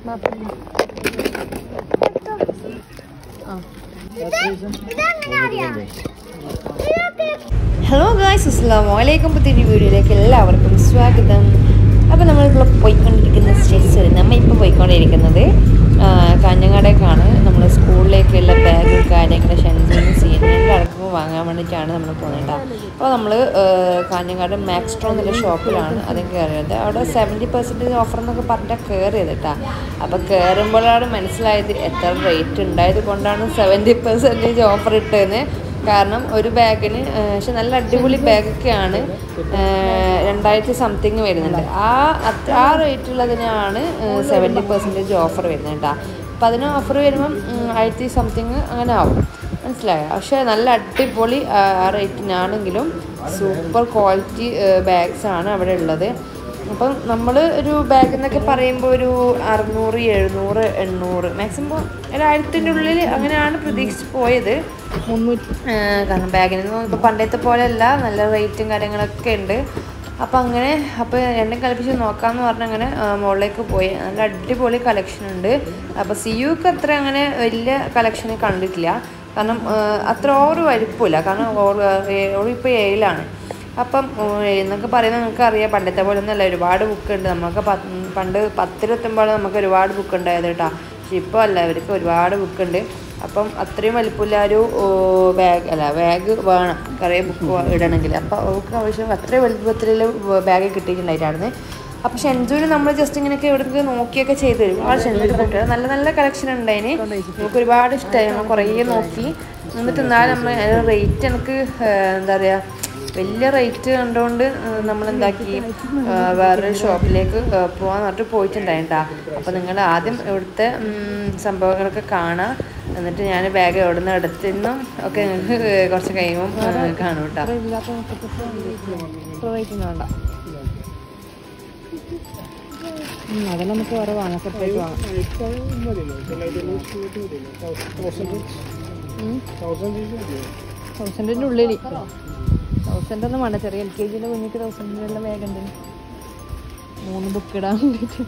Hello guys അസ്സാം വലൈക്കും പുതിയൊരു വീഡിയോയിലേക്ക് എല്ലാവർക്കും സ്വാഗതം അപ്പോൾ നമ്മളിപ്പോൾ പോയിക്കൊണ്ടിരിക്കുന്ന സ്റ്റേറ്റ്സ് നമ്മൾ ഇപ്പോൾ പോയിക്കൊണ്ടിരിക്കുന്നത് ആ, കാഞ്ഞങ്ങാടേക്കാണ് നമ്മൾ സ്കൂളിലേക്കുള്ള ബാഗും കാര്യങ്ങളും ഷെൻസിനും സീനിയറിൻ്റെ അടക്കം വാങ്ങാൻ വേണ്ടിയിട്ടാണ് നമ്മൾ പോകുന്നത് കേട്ടോ അപ്പോൾ നമ്മൾ കാഞ്ഞങ്ങാട് മാക്സ്ട്രോ എന്നുള്ള ഷോപ്പിലാണ് അതും കയറിയത് അവിടെ സെവൻറ്റി പെർസെൻറ്റേജ് ഓഫർ എന്നൊക്കെ പറഞ്ഞാൽ കയറിയത് കേട്ടോ അപ്പോൾ കയറുമ്പോഴാണ് മനസ്സിലായത് എത്ര റേറ്റ് ഉണ്ടായത് കൊണ്ടാണ് സെവൻറ്റി പെർസെൻറ്റേജ് ഓഫർ ഇട്ടതെന്ന് കാരണം ഒരു ബാഗിന് ആ, പക്ഷെ നല്ല അടിപൊളി ബാഗൊക്കെയാണ് രണ്ടായിരത്തി സംതിങ് വരുന്നുണ്ട് ആ അത് ആ റേറ്റുള്ളതിനാണ് സെവൻറ്റി പെർസെൻറ്റേജ് ഓഫർ വരുന്നത് കേട്ടോ അപ്പം അതിന് ഓഫർ വരുമ്പം ഉം, ആയിരത്തി സംതിങ് അങ്ങനെ ആവും മനസ്സിലായോ പക്ഷേ നല്ല അടിപൊളി ആ റേറ്റിനാണെങ്കിലും സൂപ്പർ ക്വാളിറ്റി ബാഗ്സ് ആണ് അവിടെ ഉള്ളത് അപ്പം നമ്മൾ ഒരു ബാഗ് എന്നൊക്കെ പറയുമ്പോൾ ഒരു അറുന്നൂറ് എഴുന്നൂറ് എണ്ണൂറ് മാക്സിമം ഒരു ആയിരത്തിൻ്റെ ഉള്ളിൽ അങ്ങനെയാണ് പ്രതീക്ഷിച്ച് പോയത് മുന്നൂറ്റി കാരണം ബാഗിന് ഇപ്പോൾ പണ്ടത്തെ പോലെയല്ല നല്ല റേറ്റും കാര്യങ്ങളൊക്കെ ഉണ്ട് അപ്പം അങ്ങനെ അപ്പോൾ രണ്ടും കളിപ്പിച്ച് നോക്കാമെന്ന് പറഞ്ഞ് അങ്ങനെ ആ, മുകളിലേക്ക് പോയി നല്ല അടിപൊളി കളക്ഷൻ ഉണ്ട് അപ്പോൾ സിയുക്ക് അത്ര അങ്ങനെ വലിയ കളക്ഷൻ കണ്ടിട്ടില്ല കാരണം ആ, അത്ര ഓവർ വലിപ്പമില്ല കാരണം ഓറിപ്പോൾ ഏഴിലാണ് അപ്പം ഉം, എന്നൊക്കെ പറയുന്നത് നിങ്ങൾക്ക് അറിയാം പണ്ടത്തെ പോലെ ഒന്നുമല്ല ഒരുപാട് ബുക്ക് ഉണ്ട് നമുക്ക് പത്ത് പണ്ട് പത്തിലെത്തുമ്പോൾ നമുക്ക് ഒരുപാട് ബുക്ക് ഉണ്ടായത് കേട്ടോ പക്ഷെ ഇപ്പോൾ അല്ല ഇവർക്ക് ഒരുപാട് ബുക്ക് ഉണ്ട് അപ്പം അത്രയും വലിപ്പമില്ല ഒരു ബാഗ് അല്ല ബാഗ് വേണം കുറേ ബുക്ക് ഇടണമെങ്കിൽ അപ്പോൾ അവർക്ക് ആവശ്യം അത്രയും വലുപ്പത്തിലുള്ള ബാഗ് കിട്ടിയിട്ടുണ്ടായിട്ടായിരുന്നു അപ്പോൾ ഷെൻജൂര് നമ്മൾ ജസ്റ്റ് ഇങ്ങനെയൊക്കെ എവിടെയൊക്കെ നോക്കിയൊക്കെ ചെയ്ത് തരും ഒരുപാട് ഷെൻജൂര് പറ്റുക നല്ല നല്ല കളക്ഷൻ ഉണ്ടായിന് നമുക്ക് ഒരുപാട് ഇഷ്ടമായി നമ്മൾ കുറേ നോക്കി എന്നിട്ട് എന്നാലും നമ്മൾ റേറ്റ് എനിക്ക് ഏഹ്, എന്താ പറയുക വലിയ റേറ്റ് കണ്ടുകൊണ്ട് നമ്മൾ എന്താക്കി ആ, വേറൊരു ഷോപ്പിലേക്ക് ആ, പോകാൻ പറഞ്ഞിട്ട് പോയിട്ടുണ്ടായിട്ടാ അപ്പോൾ നിങ്ങൾ ആദ്യം ഇവിടുത്തെ ഉം, സംഭവങ്ങളൊക്കെ കാണാം എന്നിട്ട് ഞാൻ ബാഗ് എവിടെ നിന്ന് എടുത്തിന്നും ഒക്കെ നിങ്ങൾക്ക് കുറച്ച് കഴിയുമ്പം ആ, കാണും കേട്ടോ വേണ്ട അത് നമുക്ക് വേറെ വാങ്ങാം സെപ്പറേറ്റ് വാങ്ങാം തൗസൻഡിൻ്റെ ഉള്ളിൽ തൗസൻഡ് ഒന്നും വേണ്ട ചെറിയ എൽ കെ ജിയുടെ കുഞ്ഞിക്ക് തൗസൻഡിനുള്ള ബാഗ് ഉണ്ട് മൂന്ന് ബുക്ക് ഇടാൻ വേണ്ടിയിട്ട്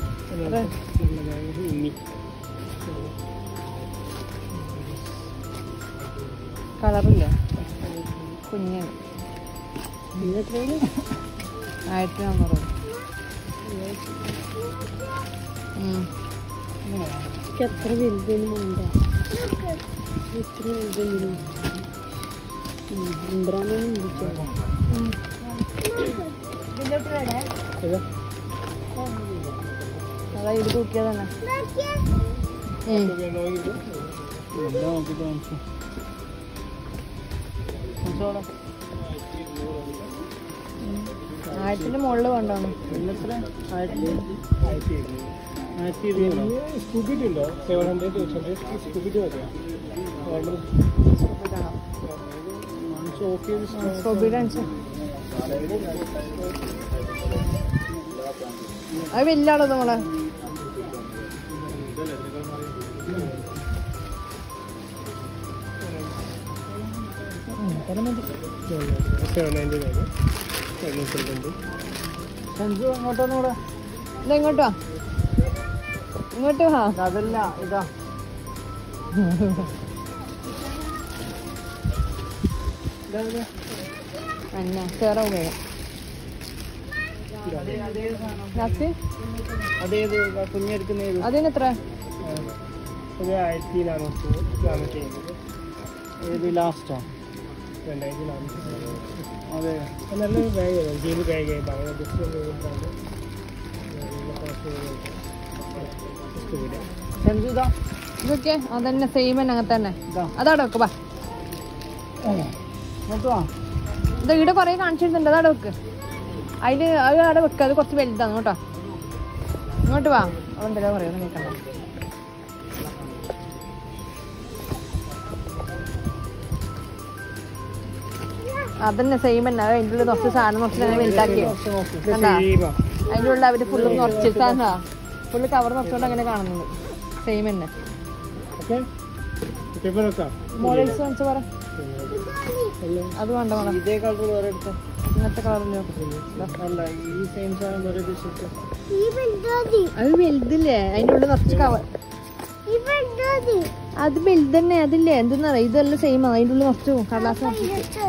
കളറില്ല കുഞ്ഞാണ് ആയിരത്തി നാന്നൂറ് ഉം. എത്ര വലുതൊന്നും വേണ്ട എത്ര വലുതെങ്കിലും ഇന്ദ്രാനൊന്നും വിളിച്ചോ അതാ ഇത് തൂക്കിയതാണ് ഉം. ആയിരത്തിന്റെ മുകളിൽ വേണ്ടാണ് സ്കൂബിറ്റ് ഉണ്ടോ സെവൻ ഹൺഡ്രഡ് എയ്റ്റ് ഹൺഡ്രഡ് സ്കൂബിറ്റ് മതിയോ ഓർഡർ ഓക്കെ സ്ട്രോബെറി അടിച്ചു അത് വലിയ ആളോ നമ്മളെ സെവൻ നയൻറ്റി നയൻ എണ്ണൂറ്റി സഞ്ജു അങ്ങോട്ടൊന്നും കൂടെ ഇതാ ഇങ്ങോട്ട് വാ ഇങ്ങോട്ട് വാ അതല്ല ഇതാ അന്ന കേറാൻ വേഗം ലാസ്റ്റ് അതേത് കുഞ്ഞെടുക്കുന്ന ഏത് അതിന് എത്ര ഇത് ആയിരത്തി നാനൂറ്റി നാനൂറ്റി അമ്പത് ഏത് ലാസ്റ്റോ രണ്ടായിരത്തി നാനൂറ്റി അതെ നല്ലൊരു ബാഗ് ജീന് ബാഗ് ബംഗ്ലാദേശിൽ ഇതാ ഇതൊക്കെ അതന്നെ സെയിം തന്നെ അങ്ങനെ തന്നെ അതവിടെ വെക്ക് ബാ ഇത് ഇവിടെ കുറേ കാണിച്ചിട്ടുണ്ട് അതവിടെ വെക്ക് അതില് അത് അവിടെ വെക്ക് അത് കുറച്ച് വലുതാണ് കേട്ടോ ഇങ്ങോട്ട് വാ അതെന്തല്ലോ പറയുന്നത് കേൾക്കണ്ട അതന്നെ സെയിം തന്നെ അത് അതിൻ്റെ ഉള്ളിൽ കുറച്ച് സാധനം കുറച്ച് തന്നെ വലുതാക്കി കണ്ടാ അതിൻ്റെ ഉള്ളിൽ അവര് ഫുള്ള് കുറച്ചിട്ടാ ഫുള്ള് കവർ നിറച്ചുകൊണ്ട് അങ്ങനെ കാണുന്നത് സെയിം തന്നെ ഓക്കെ പേപ്പർ വെക്കാം മോഡൽസ് കാണിച്ചു പറ അത് വേണ്ട മോളെ ഇതേ കളർ വേറെ എടുത്തോ ഇങ്ങനത്തെ കളറിലോ അല്ല ഈ സെയിം സാധനം വേറെ ഡിഷിട്ട് അത് വലുതില്ലേ അതിൻ്റെ ഉള്ളിൽ കുറച്ച് കവർ അത് വലുത് തന്നെ അതില്ലേ എന്തെന്നറിയാം ഇതെല്ലാം സെയിം ആണ് അതിൻ്റെ ഉള്ളിൽ കുറച്ച് കടലാസ് നിറച്ചിട്ട്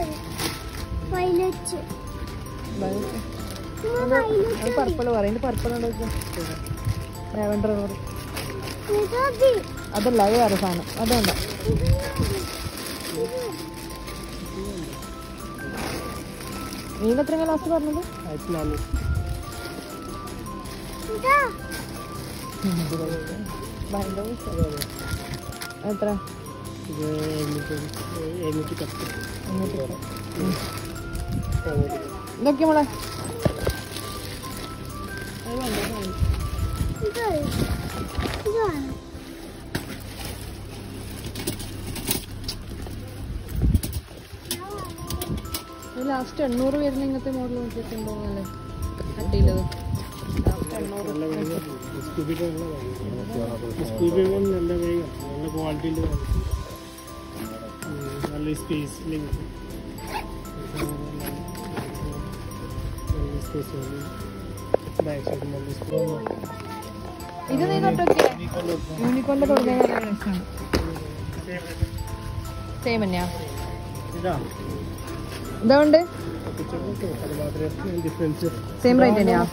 അത് പർപ്പിൾ പറയും അതിന്റെ പർപ്പിൾ ലാവൻഡർ കളർ അതല്ല അത് വേറെ സാധനം അതുകൊണ്ട നീല എത്ര ലാസ്റ്റ് പറഞ്ഞത് ആയിരത്തി നാനൂറ് ഭയങ്കര ഇഷ്ടം. എത്ര ഇത് എഴുന്നൂറ്റി എഴുന്നൂറ്റി പത്ത് അങ്ങോട്ട് ഇട്ടോ. ഇതൊക്കെ മോളെ ലാസ്റ്റ് എണ്ണൂറ് വരുന്ന ഇങ്ങനത്തെ മോഡൽ നോക്കിയിട്ടുണ്ടോ അല്ലേ കട്ടിയില്ലത് ലാസ്റ്റ് എണ്ണൂറ് സ്കൂബിയുടെ സ്കൂബി നല്ല വേഗം നല്ല ക്വാളിറ്റിയിൽ നല്ല സ്പേസ് നല്ല സ്പേസ് ബാക്ക് സൈഡ് നല്ല സ്പേസ് ഇത് നീ തൊട്ടൊക്കെ യൂണിക്കോണിന്റെ തുടങ്ങിയ സെയിം തന്നെയാ ഇതാ ഇതുകൊണ്ട് അത് മാത്രമേ ഡിഫറൻസ് സെയിം റേറ്റ് തന്നെയാ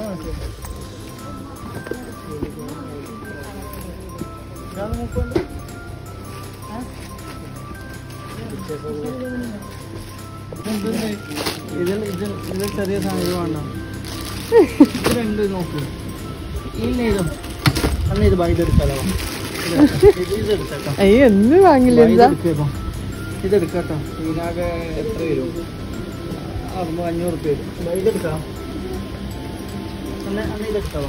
ഇതിൽ ഇത് ഇത് ചെറിയ സാധനമാണ് ഇത് രണ്ട് നോക്കൂ ഇല്ല ഇതും അല്ല ഇത് ബൈ ഇതെടുക്കാലോ ഇത് ഇതെടുത്തേക്കാം അയ്യോ എന്ത് വാങ്ങില്ല ഇതെടുക്കേക്കാം ഇതെടുക്കാട്ടോ ഇതിനാകെ എത്ര വരും അറുപത് അഞ്ഞൂറ് റുപ്യ വരും ഇതെടുക്കാം അല്ല അന്ന് ഇതെടുക്കാവോ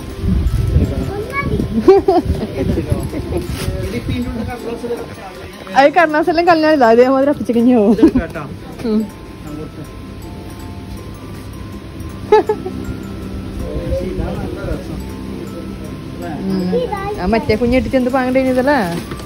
ഇതെടുക്കാവോ ഇതിപ്പോ ഇതിൻ്റെ ഉള്ളിൽ കടലാസ് ഇതെടുക്കാം. അത് കർണാസെല്ലാം കല്യാണം ഇതാ അതേമാതിരി അപ്പിച്ചക്കഞ്ഞോ ഇതെടുക്കാട്ടോ അങ്ങോട്ട് ഇതാ നല്ല രസം അല്ലേ? ആ മറ്റേ കുഞ്ഞിട്ടിട്ട് എന്ത് പാങ്ങേണ്ടി കഴിഞ്ഞതല്ലേ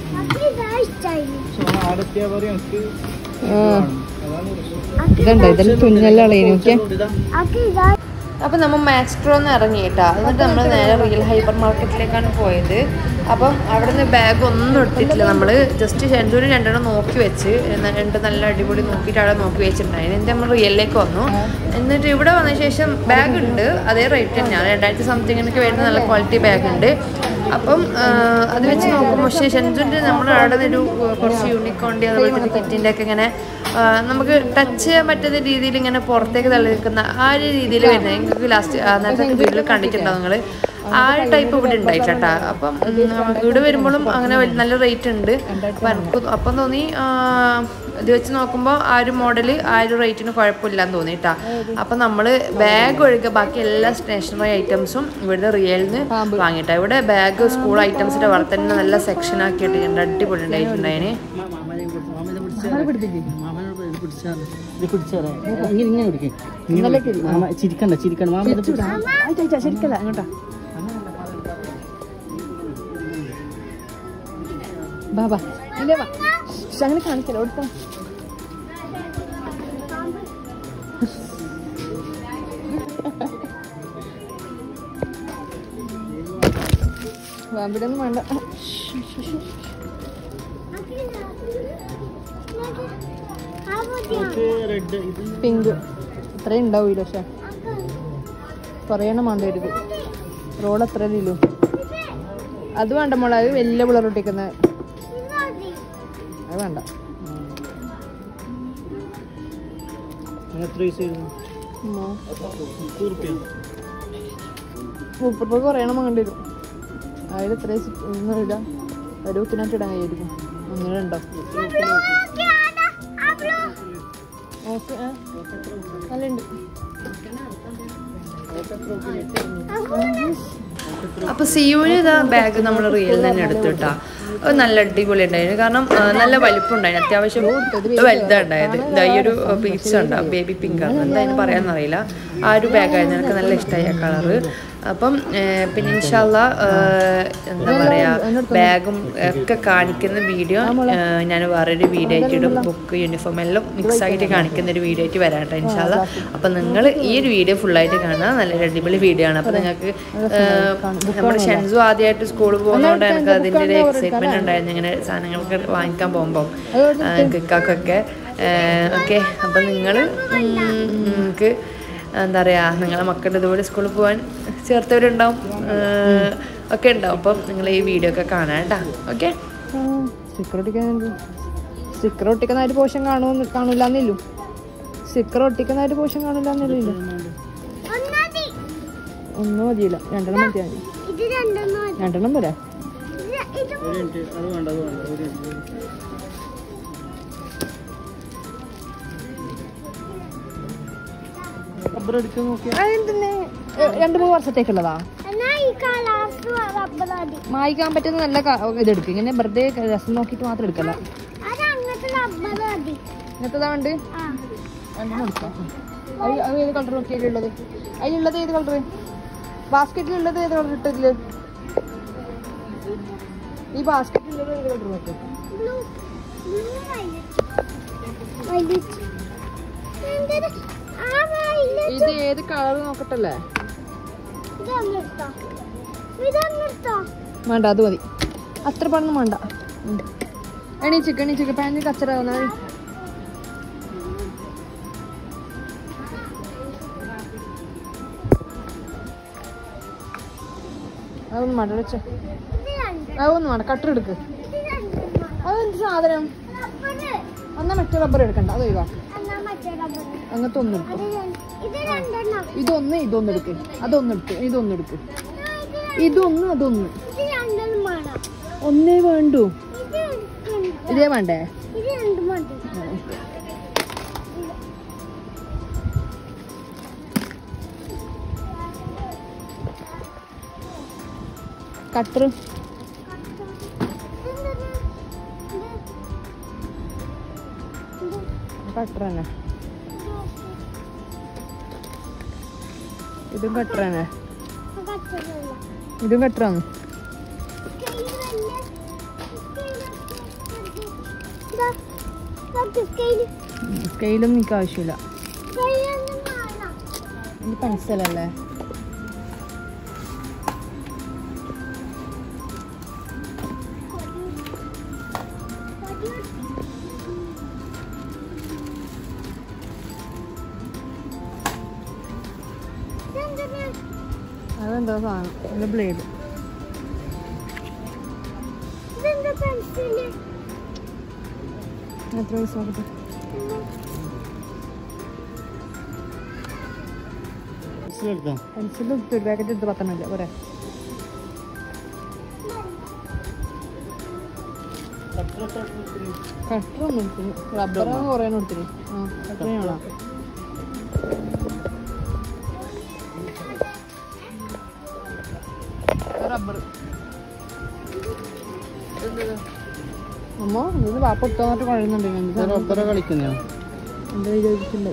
സോ ആടെത്തിയാ പറയും എനിക്ക് അതാണ് പ്രശ്നം. ഇതുണ്ടോ ഇതെല്ലാം തുന്നല്ലേ നോക്കിയേ ഇതാ. അപ്പൊ നമ്മൾ മാക്സ്ട്രോന്ന് ഇറങ്ങി കേട്ടോ എന്നിട്ട് നമ്മൾ നേരെ റിയൽ ഹൈപ്പർ മാർക്കറ്റിലേക്കാണ് പോയത് അപ്പം അവിടെ നിന്ന് ബാഗ് ഒന്നും എടുത്തിട്ടില്ല നമ്മൾ ജസ്റ്റ് രണ്ടൂര് രണ്ടെണ്ണം നോക്കി വെച്ച് എന്നാ രണ്ട് നല്ല അടിപൊളി നോക്കിയിട്ട് അവിടെ നോക്കി വെച്ചിട്ടുണ്ടായിരുന്നു എന്നിട്ട് നമ്മൾ റിയലിലേക്ക് വന്നു എന്നിട്ട് ഇവിടെ വന്ന ശേഷം ബാഗ് ഉണ്ട് അതേ റേറ്റ് തന്നെയാണ് രണ്ടായിരത്തി സംതിങ്ങിനൊക്കെ വരുന്ന നല്ല ക്വാളിറ്റി ബാഗ് ഉണ്ട് അപ്പം ആ, അത് വെച്ച് നോക്കുമ്പോൾ പക്ഷേ ഷെൻസുൻ്റെ നമ്മൾ അവിടെ നിന്നൊരു കുറച്ച് യൂണിക്കോണ്ടി അതുപോലെ തന്നെ കിറ്റിൻ്റെ ഒക്കെ ഇങ്ങനെ ആ, നമുക്ക് ടച്ച് ചെയ്യാൻ പറ്റുന്ന രീതിയിൽ ഇങ്ങനെ പുറത്തേക്ക് തള്ളി നിൽക്കുന്ന ആ ഒരു രീതിയിൽ വരുന്നത് നിങ്ങൾക്ക് ലാസ്റ്റ് നേരത്തെ വീട്ടിൽ കണ്ടിട്ടുണ്ടോ നിങ്ങൾ ആ ഒരു ടൈപ്പ് ഇവിടെ ഉണ്ടായിട്ടാ അപ്പം ഉം, ഇവിടെ വരുമ്പോഴും അങ്ങനെ വലിയ- നല്ല റേറ്റ് ഉണ്ട് അപ്പം എനിക്ക് അപ്പം തോന്നി ആ, ഇത് വെച്ച് നോക്കുമ്പോൾ ആ ഒരു മോഡൽ ആ ഒരു റേറ്റിന് കുഴപ്പമില്ലാന്ന് തോന്നി കേട്ടാ അപ്പം നമ്മൾ ബാഗ് ഒഴികെ ബാക്കി എല്ലാ സ്റ്റേഷനറി ഐറ്റംസും ഇവിടുത്തെ റിയലിന് വാങ്ങിയിട്ടാ ഇവിടെ ബാഗ് സ്കൂൾ ഐറ്റംസിന്റെ വറുത്ത് തന്നെ നല്ല സെക്ഷൻ ആക്കിയിട്ടുണ്ട് അടിപൊളി ഉണ്ടായിട്ടുണ്ടായിന് മാ- മാമനെ പിടിച്ച്- മാമനെ പിടിച്ചാ- മാമനോട് ഇത് പിടിച്ചാണ്. ഇത് പിടിച്ചാലേ. ഇങ്ങനെ ഇങ്ങനെ പിടിക്ക്. ഇങ്ങനെ പിടിക്ക്. മാമ ചിരിക്കണ്ട ചിരിക്കണ്ട മാമ ഇത് പിടിച്ച്. ശരിക്കല്ല അങ്ങോട്ടാ ബാബാ ഇല്ലേ വാ ശ്ശ്, അങ്ങനെ കാണിക്കല്ലോ എടുത്തോ ഇവിടെ ഒന്നും വേണ്ട ഇത് റെഡ് ഇത് പിങ്ക് ഇത്രയും ഉണ്ടാവില്ല പക്ഷെ കുറയണം വേണ്ട ഒരു റോൾ എത്ര ഇല്ലു അത് വേണ്ട മോളെ അത് വലിയ പിള്ളേർ ഒട്ടിക്കുന്നത് അത് വേണ്ട അങ്ങനെ എത്ര പൈസ ആയിരുന്നു മുപ്പത് റുപ്യ മുപ്പത് രൂപ കുറയണം വേണ്ടി വരും അതിൽ എത്ര ഒന്നും ഇടാം ഒരു കുത്തിനായിട്ട് ഇടാൻ കഴിയായിരിക്കും ഒന്നിനും ഉണ്ടോ ഓക്കെ നല്ല ഉണ്ട് അപ്പൊ സിയുവിന് ഇതാ ബാഗ് നമ്മൾ റിയൽ തന്നെ എടുത്തുട്ടാ അത് നല്ല അടിപൊളി ഉണ്ടായിരുന്നു കാരണം ആ, നല്ല വലിപ്പം ഉണ്ടായിരുന്നു അത്യാവശ്യം വലുതാണ് ഉണ്ടായത് ഇതാ ഈ ഒരു പീസ് ഉണ്ടാവും ബേബി പിങ്ക് ആണ് എന്തായാലും പറയാന്നറിയില്ല ആ ഒരു ബാഗായിരുന്നു എനിക്ക് നല്ല ഇഷ്ടമായി ആ കളറ് അപ്പം ഏ, പിന്നെ ഇൻഷാല്ല എന്താ പറയാ ബാഗും ഒക്കെ കാണിക്കുന്ന വീഡിയോ ഞാൻ വേറൊരു വീഡിയോ ആയിട്ട് ഇടും ബുക്ക് യൂണിഫോം എല്ലാം മിക്സ് ആയിട്ട് കാണിക്കുന്ന ഒരു വീഡിയോ ആയിട്ട് വരാം കേട്ടോ ഇൻഷാല്ല അപ്പം നിങ്ങൾ ഈ ഒരു വീഡിയോ ഫുള്ളായിട്ട് കാണുക നല്ലൊരു അടിപൊളി വീഡിയോ ആണ് അപ്പം നിങ്ങൾക്ക് നമ്മുടെ ഷെൻസു ആദ്യമായിട്ട് സ്കൂളിൽ പോകുന്നതുകൊണ്ട് എനിക്ക് അതിൻ്റെ ഒരു എക്സൈറ്റ്മെന്റ് ഉണ്ടായിരുന്നു ഇങ്ങനെ സാധനങ്ങളൊക്കെ വാങ്ങിക്കാൻ പോകുമ്പോൾ കിക്കാക്കൊക്കെ ഓക്കെ അപ്പം നിങ്ങൾ നിങ്ങൾക്ക് എന്താ പറയുക നിങ്ങളെ മക്കളുടെ ഇതുപോലെ സ്കൂളിൽ പോകാൻ ചേർത്തവരുണ്ടാവും ഏഹ്, ഒക്കെ ഉണ്ടാവും അപ്പം നിങ്ങൾ ഈ വീഡിയോ ഒക്കെ കാണാം കേട്ടോ ഓക്കെ സ്റ്റിക്കർ ഒട്ടിക്കാൻ സ്റ്റിക്കർ ഒട്ടിക്കുന്നതായിട്ട് പോഷൻ കാണൂ കാണൂലെന്നില്ലു സ്റ്റിക്കർ ഒട്ടിക്കുന്നതായിട്ട് പോഷൻ കാണൂലെന്നില്ല ഒന്നും മതിയില്ല രണ്ടെണ്ണം മതിയാ മതി രണ്ടെണ്ണം പോരാ ഒരു മിനിറ്റ് അത് വേണ്ട അത് വേണ്ട ഒരു മിനിറ്റ് റബ്ബർ അടിക്കാൻ നോക്കിയാ അതെന്തിന് രണ്ട് മൂന്ന് വർഷത്തേക്കുള്ളതാ മായിക്കാൻ പറ്റുന്ന നല്ല ക- ഇതെടുക്കും ഇങ്ങനെ വെറുതെ രസം നോക്കിയിട്ട് മാത്രം എടുക്കല്ല ഇങ്ങനത്തെ വേണ്ട രണ്ടെണ്ണം എടുക്കാം അത് അത് ഏത് കളർ നോക്കിയാലുള്ളത് അതിലുള്ളത് ഏത് കളർ ബാസ്ക്കറ്റിലുള്ളത് ഏത് കളർ ഇട്ടില്ല ഈ ബാസ്ക്കറ്റിലുള്ളത് ഏത് കളർ നോക്കി ഇത് ഏത് കളർ നോക്കട്ടല്ലേ വേണ്ട അത് മതി അത്ര പണം വേണ്ട ഉം. എണീച്ചിക്ക് എണീച്ചിക്ക് പാൻറ് കച്ചറ വന്നാൽ അതൊന്നും വേണ്ട വെച്ച അതൊന്നും വേണ്ട കട്ടർ എടുക്ക് അതെന്ത് സാധനം എന്നാ മറ്റേ റബ്ബർ എടുക്കണ്ട അത് ഒഴിവാ അങ്ങനത്തെ ഒന്നും എടുക്കും ഇതൊന്ന് ഇതൊന്നും എടുക്ക് അതൊന്നും എടുക്ക് ഇതൊന്നും എടുക്ക് ഇതൊന്ന് അതൊന്ന് ഒന്നേ വേണ്ടു ഇതേ വേണ്ടേ കട്ടർ കട്ടർ തന്നെ ഇതും കട്ടർ തന്നെ ഇതും കട്ടറാണ് സ്കെയിലും എനിക്ക് ആവശ്യമില്ല ഇത് പെൻസിലല്ലേ അതെന്താ സാധനം അതിന്റെ ബ്ലേഡ് എത്ര പൈസ നോക്കട്ടെ എടുക്കാം പെൻസിൽ ഒരു പാക്കറ്റ് എടുത്ത് പത്തെണ്ണല്ല പോരെ കട്ടർ ഒന്നും എടുത്തിന് റബ്ബറാണ് കുറേ എടുത്തിന് ആ കട്ടറാണോ റബ്ബർ അമ്മ ഇത് വാപ്പ ഇട്ടോന്നിട്ട് കുഴയുന്നുണ്ട് എന്താ റബ്ബറ കളിക്കുന്ന എന്താ വിചാരിച്ചിട്ടുണ്ട്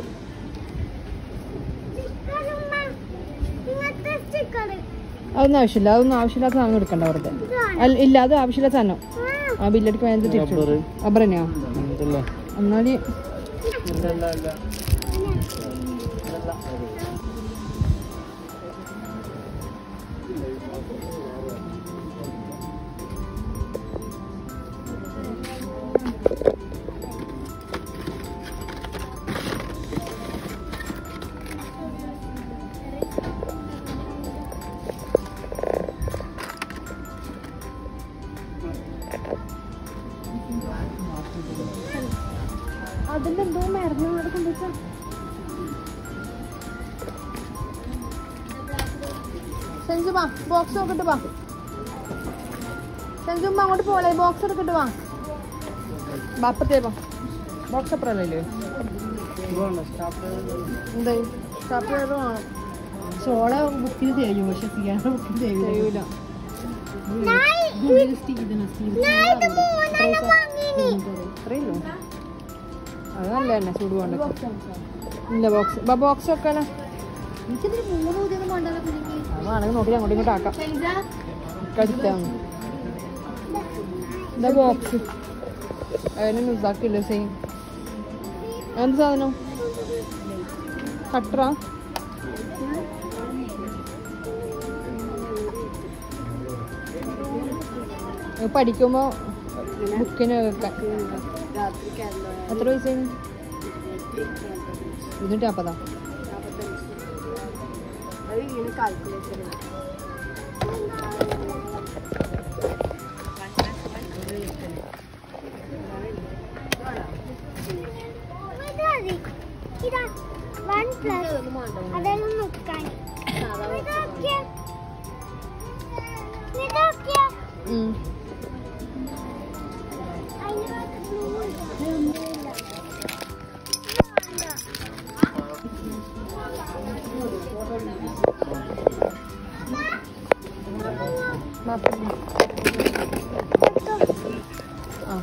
അതൊന്നും ആവശ്യമില്ല അതൊന്നും ആവശ്യമില്ലാത്ത സാധനം എടുക്കണ്ട വെറുതെ അല്ല ഇല്ല അത് ആവശ്യമില്ലാത്ത സാധനം ആ ബില്ലടിക്ക് വേണ്ടി തിരിച്ചു റബ്ബറ്. റബ്ബർ തന്നെയാ എന്തല്ല എന്നാല് അല്ല അല്ല അതിലെന്തോ മരുന്ന് അവിടെ കൊണ്ടുവച്ചാ സെഞ്ചുമാ ബോക്സ് നോക്കിട്ട് വാ സെഞ്ചുമ്മ അങ്ങോട്ട് പോലെ ബോക്സ് എടുത്തിട്ട് വാ ബാപ്പത്തേ വാ ബോക്സ് അപ്പുറല്ലേ എന്തായി സ്റ്റാഫ് വേണം ചോള ബുക്കിന് തരും പക്ഷെ സിയാന ബുക്കിന് തരില്ല ചെയ്യൂല അത്രയല്ലോ അത് നല്ല തന്നെ ചൂട് കൊണ്ട് ഇല്ല ബോക്സ് ബോക്സ് വെക്കാനാ എനിക്കിതിന് മൂന്ന് ഊതിയൊന്നും വേണ്ടല്ലോ കുഞ്ഞിക്ക് അതാണെങ്കിൽ നോക്കി അങ്ങോട്ടും ഇങ്ങോട്ട് ആക്കാം കടുത്താണ് എന്താ ബോക്സ് അതിന് നുസാക്കില്ല സെയിം എന്ത് സാധനം കട്ടറ പഠിക്കുമ്പോ ബുക്കിന് വെക്കാൻ എത്ര പൈസയാണ് ഇരുന്നൂറ്റി നാൽപ്പതാ വൺ പ്ലസ് അതെല്ലാം നോക്കാൻ ഇതൊക്കെ ഇതൊക്കെ ഉം. അതിനകത്ത് glue ഇല്ല. ഒന്നുമില്ല. ഇത് വേണ്ട. നാൽപ്പത്. ആ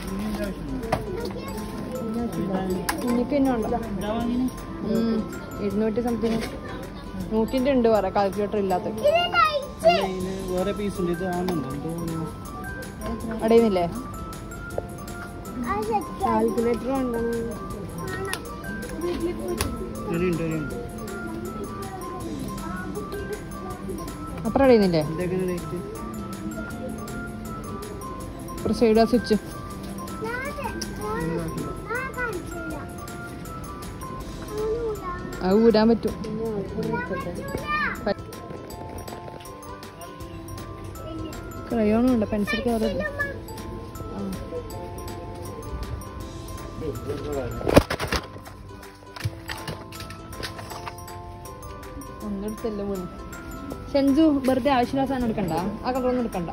കുഞ്ഞിക്ക് തന്നെ ഉണ്ടോ ഉം. ഇരുന്നൂറ്റി സംതിങ് നൂറ്റിൻ്റെ ഉണ്ട് പറയാം കാൽക്കുലേറ്റർ ഇല്ലാത്ത ഇത് കഴിച്ച്. ഇതിന് വേറെ പീസ് ഉണ്ട് ഇത് ആണുണ്ട് എന്തോ അടയുന്നില്ലേ അത് set ആ. കാൽക്കുലേറ്റർ ഉണ്ടോ കാണാം. വീട്ടിൽ പോയിട്ട്. ഇവിടെയുണ്ട് ഇവിടെയുണ്ട് അപ്പുറം അടയുന്നില്ലേ എന്തൊക്കെ റേറ്റ് ഒരു സൈഡ് ആ സ്വിച്ച് ഞാന് ആ കാണിച്ചില്ല. ഒന്നുമില്ല. അത് ഊരാൻ പറ്റും ക്രയോണും ഉണ്ട് പെൻസിൽ കവറില്ല ഒന്നെടുത്തല്ലേ വീണ് ഷെൻസു വെറുതെ ആവശ്യമില്ലാത്ത സാധനം എടുക്കണ്ട ആ കളറൊന്നും എടുക്കണ്ട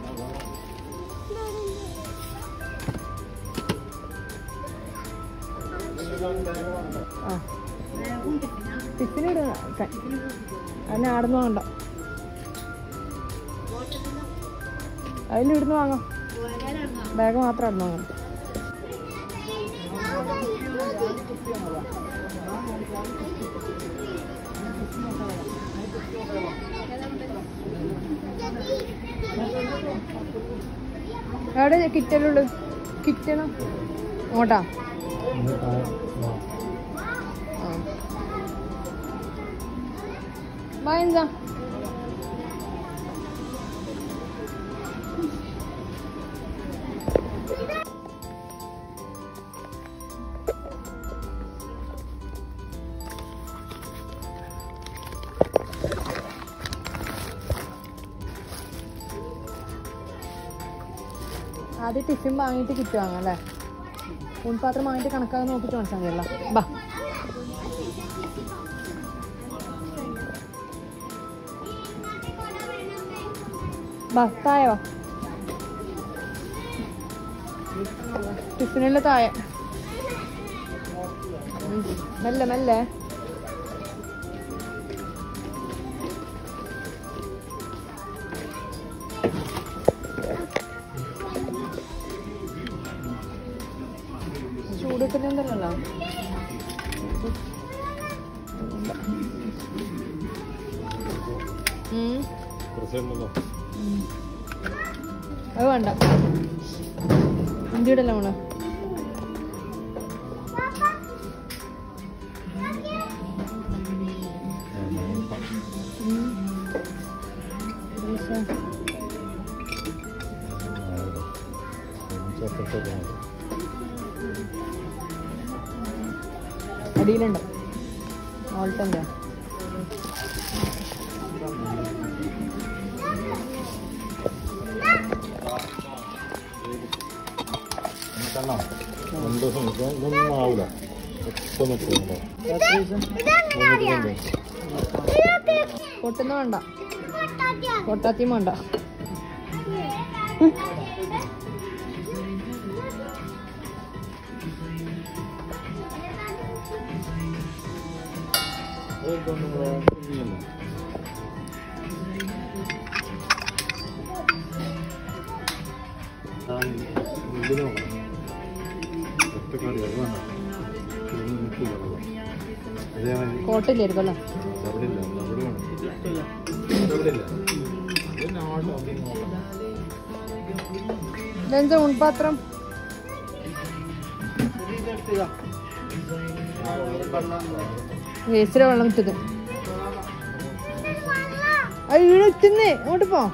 ആ ടിഫിന് ഇട അതിന് ആടുന്ന് വേണ്ട അതിൽ ഇവിടുന്ന് വാങ്ങാം ബാഗ് മാത്രം ഇടുന്ന് വാങ്ങാം എവിടെ കിറ്റലുള്ളു കിറ്റണോ അങ്ങോട്ടാ ആ വാ എന്താ ആദ്യം ടിഫിൻ വാങ്ങിയിട്ട് കിറ്റ് വാങ്ങാം അല്ലേ മുൻപാത്രം വാങ്ങിയിട്ട് കണക്കാതെ നോക്കിയിട്ട് മനസ്സിലാൽ മതിയല്ലോ ബാ ബാ താഴെ വാ ടിഫിനുള്ള താഴെ ഉം. മെല്ലെ മെല്ലെ ചൂടത്തില്ലല്ലോ അത് വേണ്ട ഇന്ത്യയുടെ നമ്മള് അടിയിലുണ്ട് ഓൾട്ടെന്താ ഇതൊന്നും ആവൂല ഒറ്റ നിൽക്കുന്നുണ്ടോ ഇതെങ്ങനെ അറിയാം? ഇതൊക്കെ പൊട്ടുന്ന വേണ്ട പൊട്ടാറ്റിയാ. പൊട്ടാത്തിയും വേണ്ട ഇതേമാതിരി കോട്ടില്ലായിരിക്കും അല്ലേ അവിടെ ഇല്ല അവിടെ വേണം അവിടെ ഇല്ല ഇതെന്താ ഉൺപാത്രം വേസ്റ്റിലെ വെള്ളം ഇട്ടത് അത് ഇവിടെ ഇട്ടുന്നേ അങ്ങോട്ട് പോ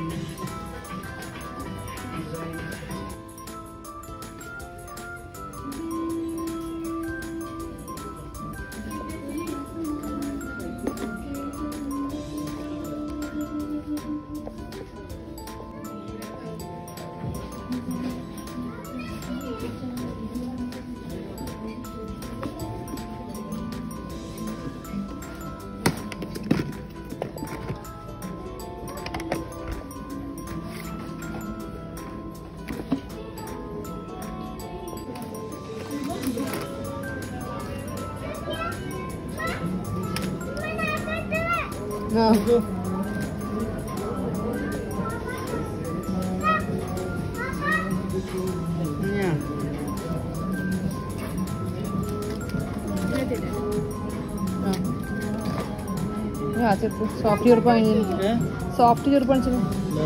ആ ആ ചെറുപ്പ് സോഫ്റ്റ് ചെറുപ്പ് വാങ്ങി സോഫ്റ്റ് ചെറുപ്പ് കാണിച്ചത്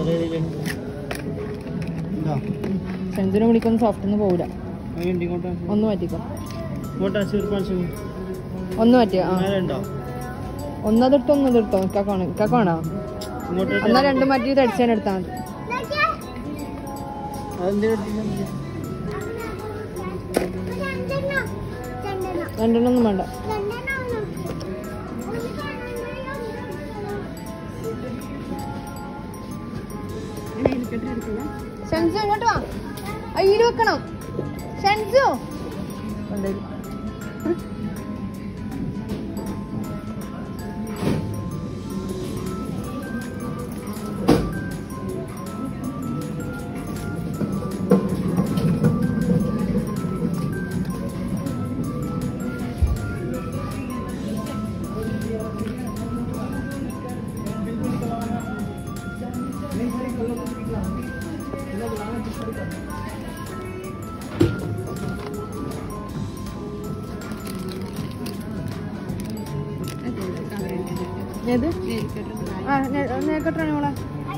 സെഞ്ചുറി വിളിക്കൊന്നും സോഫ്റ്റ് ഒന്നും പോവില്ല ഒന്ന് മാറ്റിക്കോ ഒന്ന് മാറ്റിയോ ആ ഒന്നതെടുത്തോ ഒന്നതെടുത്തോ ഇക്കാക്കോണോ ഇക്കാക്കോണോ എന്നാ രണ്ടും മാറ്റി അടിച്ചാൽ എടുത്താൽ മതി രണ്ടെണ്ണം രണ്ടെണ്ണം രണ്ടെണ്ണം ഒന്നും വേണ്ട രണ്ടെണ്ണം നോക്കി ഒന്ന് കാണുന്നുണ്ടോ ഷൻസു ഇങ്ങോട്ട് വാ അയ്യിൽ വെക്കണം ഷൻസു ഏത് ആ നേക്കട്ടാണ് മോളെ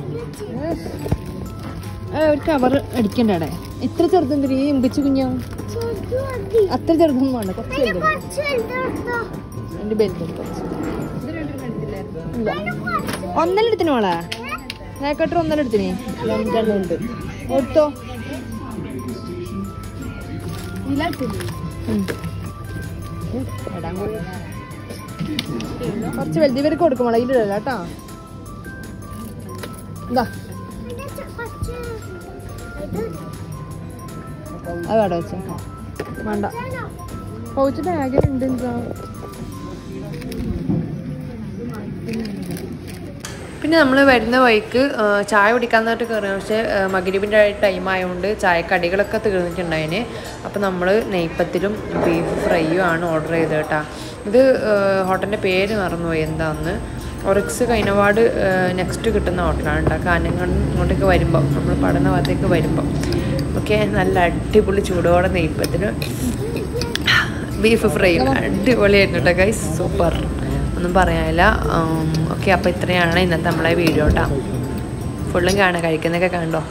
ഒരു കവർ അടിക്കണ്ടേ ഇത്ര ചെറുതെന്തിരി ഇമ്പിച്ച് കുഞ്ഞോ ചെറുത് മതി അത്ര ചെറുതൊന്നും വേണ്ട കുറച്ച് അതിന് ചെറുത് കുറച്ച് വലുതെടുത്തോ എന്റെ ബെൽറ്റ് കുറച്ച് ഇല്ല അതിന് കുറച്ച് ഒന്നര എടുത്തിന് മോളെ നേക്കട്ടർ ഒന്നര എടുത്തിന് രണ്ടെണ്ണം ഉണ്ട് എടുത്തോ ഉം. ഉം, ഇടാൻ കൂടി. കുറച്ച് വലുത് ഇവർക്ക് കൊടുക്കും മോളെ ഇതിലല്ല കേട്ടാ ഇതാ അതിന്റെ ചെ- കുറച്ച് ഇത് അത് അവിടെ വെച്ചോ വേണ്ട ഇതാണോ? പൗച്ച് ബാഗിലുണ്ട് എന്താ പിന്നെ നമ്മൾ വരുന്ന വഴിക്ക് ആ, ചായ കുടിക്കാന്നായിട്ട് കയറി പക്ഷേ മകരിബിൻ്റെ ടൈം ആയതുകൊണ്ട് ചായക്കടികളൊക്കെ തീർന്നിട്ടുണ്ടായിന് അപ്പോൾ നമ്മൾ നെയ്പ്പത്തിലും ബീഫ് ഫ്രൈയും ആണ് ഓർഡർ ചെയ്തത് കേട്ടോ ഇത് ഹോട്ടലിൻ്റെ പേര് മറന്നുപോയി എന്താന്ന് ഒറിക്സ് കൈനവാട് നെക്സ്റ്റ് കിട്ടുന്ന ഹോട്ടലാണ് കേട്ടോ കാഞ്ഞങ്ങാട് ഇങ്ങോട്ടേക്ക് വരുമ്പോൾ നമ്മൾ പഠന ഭാഗത്തേക്ക് വരുമ്പോൾ ഓക്കെ നല്ല അടിപൊളി ചൂടോടെ നെയ്പ്പത്തിന് ബീഫ് ഫ്രൈയും അടിപൊളിയായിരുന്നു കേട്ടോ ഗൈസ് സൂപ്പർ ഒന്നും പറയാനില്ല ഓക്കെ അപ്പോൾ ഇത്രയാണ് ഇന്നത്തെ നമ്മളെ വീഡിയോ കേട്ടോ ഫുള്ളും കാണാം കഴിക്കുന്നതൊക്കെ കണ്ടോ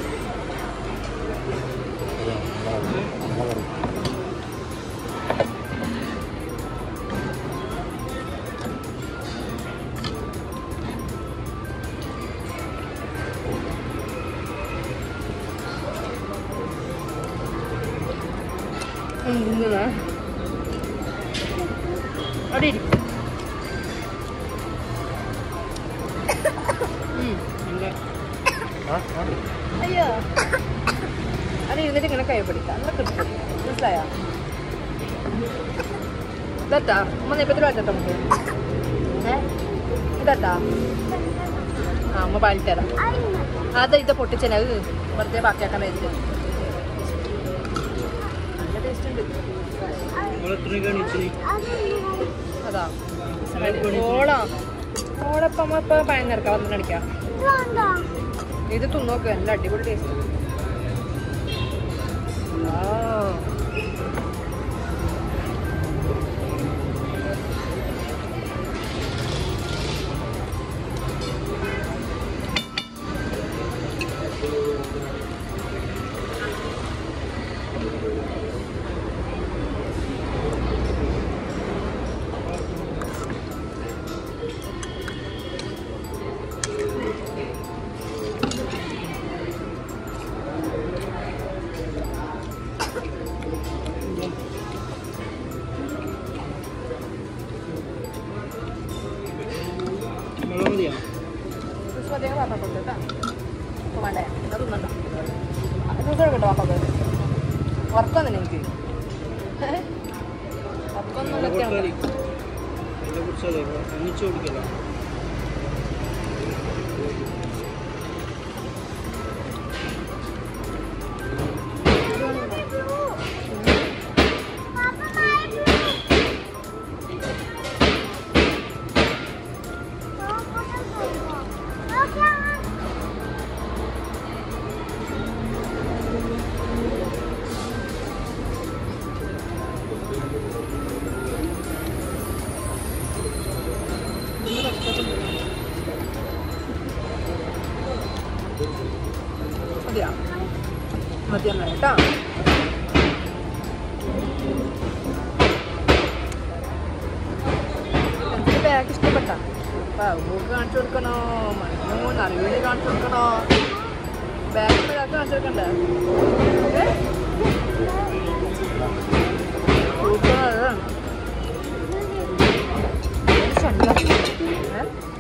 അവിടെ ഇരിക്കും അയ്യോ അത് ഇരുന്നിട്ട് ഇങ്ങനെ കൈ പിടിക്കാം നല്ല കിട്ടും മനസ്സിലായോ ഇതട്ടാ അമ്മ നെപ്പത്തിൽ വെച്ചോ നമുക്ക് ഏ ഇതട്ടാ ആ അമ്മ പാലിട്ട് തരാം അതിന് അത് ഇത് പൊട്ടിച്ചത് വെറുതെ ബാക്കിയാക്കാൻ വേണ്ടി നല്ല ടേസ്റ്റ് ഉണ്ട് അതൊന്ന് അതാ ഓളാ ഓളപ്പം അമ്മ ഇപ്പൊ പഴം നിറക്കാം വന്നിട്ടടിക്കാം ഇത് വേണ്ടോ? ഇത് തിന്നോക്ക് നല്ല അടിപൊളി ടേസ്റ്റ് അതൊന്നണ്ട ജ്യൂസ് കേട്ടോ പാപ്പ വർക്കൊന്നും എനിക്ക് വർക്കൊന്നും അതിനെ കുറിച്ചല്ലേ ഒന്നിച്ചു കൊടുക്കല്ല മതിയാ മതിയമ്മ കേട്ടോ എനിക്ക് ബാഗ് ഇഷ്ടപ്പെട്ട ബുക്ക് കാണിച്ചു കൊടുക്കണോ മണിമൂന്ന് അറിവിന് കാണിച്ചു കൊടുക്കണോ ബാഗിൽ ബാഗ് കാണിച്ചു കൊടുക്കണ്ടേ സൂപ്പർ അതാണ് ഏ